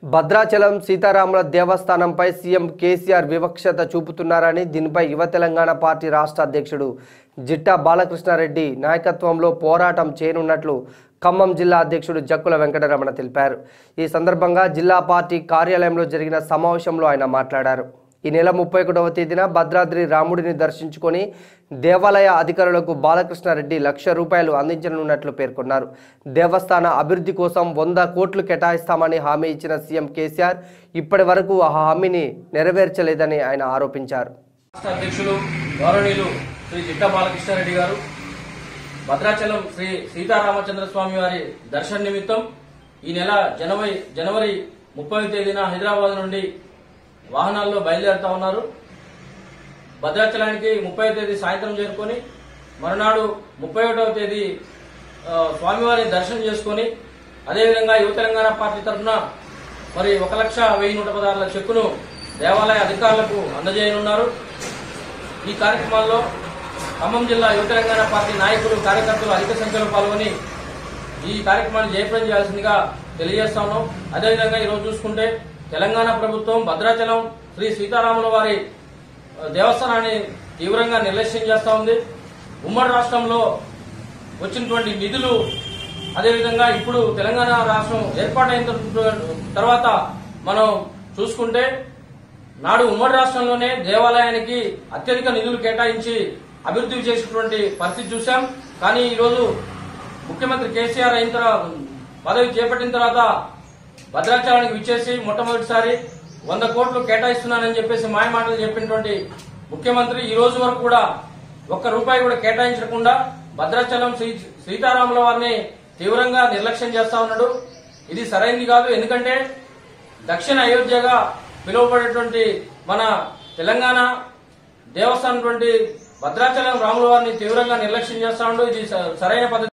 భద్రాచలం సీతారాముల దేవస్థానంపై సీఎం కేసీఆర్ వివక్షత చూపుతున్నారని దీనిపై యువ తెలంగాణ పార్టీ రాష్ట్ర అధ్యక్షుడు జిట్టా బాలకృష్ణారెడ్డి నాయకత్వంలో పోరాటం చేయనున్నట్లు ఖమ్మం జిల్లా అధ్యక్షుడు జక్కుల వెంకటరమణ తెలిపారు ఈ సందర్భంగా జిల్లా పార్టీ కార్యాలయంలో జరిగిన సమావేశంలో ఆయన మాట్లాడారు ఈ నెల ముప్పై ఒకటవ తేదీన భద్రాద్రి రాముడిని దర్శించుకొని దేవాలయ అధికారులకు బాలకృష్ణారెడ్డి లక్ష రూపాయలు అందించనున్నట్లు పేర్కొన్నారు దేవస్థాన అభివృద్ధి కోసం వంద కోట్లు కేటాయిస్తామని హామీ ఇచ్చిన సీఎం కేసీఆర్ ఇప్పటి వరకు ఆ హామీని నెరవేర్చలేదని ఆయన ఆరోపించారు రాష్ట్ర అధ్యక్షులు గౌరవనీయులు శ్రీ చిట్ట బాలకృష్ణారెడ్డి గారు భద్రాచలం శ్రీ సీతారామచంద్ర స్వామి వారి దర్శన నిమిత్తం ఈ నెల జనవరి జనవరి ముప్పై తేదీన హైదరాబాద్ నుండి వాహనాల్లో బయలుదేరుతా ఉన్నారు భద్రాచలానికి ముప్పై తేదీ సాయంత్రం చేరుకొని మరునాడు ముప్పై ఒకటవ తేదీ ఆ, స్వామివారి దర్శనం చేసుకొని అదేవిధంగా యువ తెలంగాణ పార్టీ తరఫున మరి ఒక లక్ష వెయ్యి నూట పదహారుల చెక్కును దేవాలయ అధికారులకు అందజేయనున్నారు ఈ కార్యక్రమాల్లో ఖమ్మం జిల్లా యువ తెలంగాణ పార్టీ నాయకులు కార్యకర్తలు అధిక సంఖ్యలో పాల్గొని ఈ కార్యక్రమాన్ని జయప్రదం చేయాల్సిందిగా తెలియజేస్తా ఉన్నాం అదేవిధంగా ఈరోజు చూసుకుంటే తెలంగాణ ప్రభుత్వం భద్రాచలం శ్రీ సీతారాముల వారి ఆ, దేవస్థానాన్ని తీవ్రంగా నిర్లక్ష్యం చేస్తా ఉంది ఉమ్మడి రాష్ట్రంలో వచ్చినటువంటి నిధులు అదేవిధంగా ఇప్పుడు తెలంగాణ రాష్ట్రం ఏర్పాటైన తర్వాత మనం చూసుకుంటే నాడు ఉమ్మడి రాష్ట్రంలోనే దేవాలయానికి అత్యధిక నిధులు కేటాయించి అభివృద్ధి చేసినటువంటి పరిస్థితి చూశాం కానీ ఈరోజు ముఖ్యమంత్రి కేసీఆర్ అయిన తర్వాత పదవి చేపట్టిన తర్వాత భద్రాచలానికి విచ్చేసి మొట్టమొదటిసారి వంద కోట్లు కేటాయిస్తున్నానని చెప్పేసి మాయ మాటలు చెప్పినటువంటి ముఖ్యమంత్రి ఈ రోజు వరకు కూడా ఒక్క రూపాయి కూడా కేటాయించకుండా భద్రాచలం శ్రీ సీతారాముల వారిని తీవ్రంగా నిర్లక్ష్యం చేస్తా ఉన్నాడు ఇది సరైంది కాదు ఎందుకంటే దక్షిణ అయోధ్యగా పిలువబడేటువంటి మన తెలంగాణ దేవస్థానం భద్రాచలం రాముల వారిని తీవ్రంగా నిర్లక్ష్యం చేస్తా ఉండు ఇది స- సరైన పద్ధతి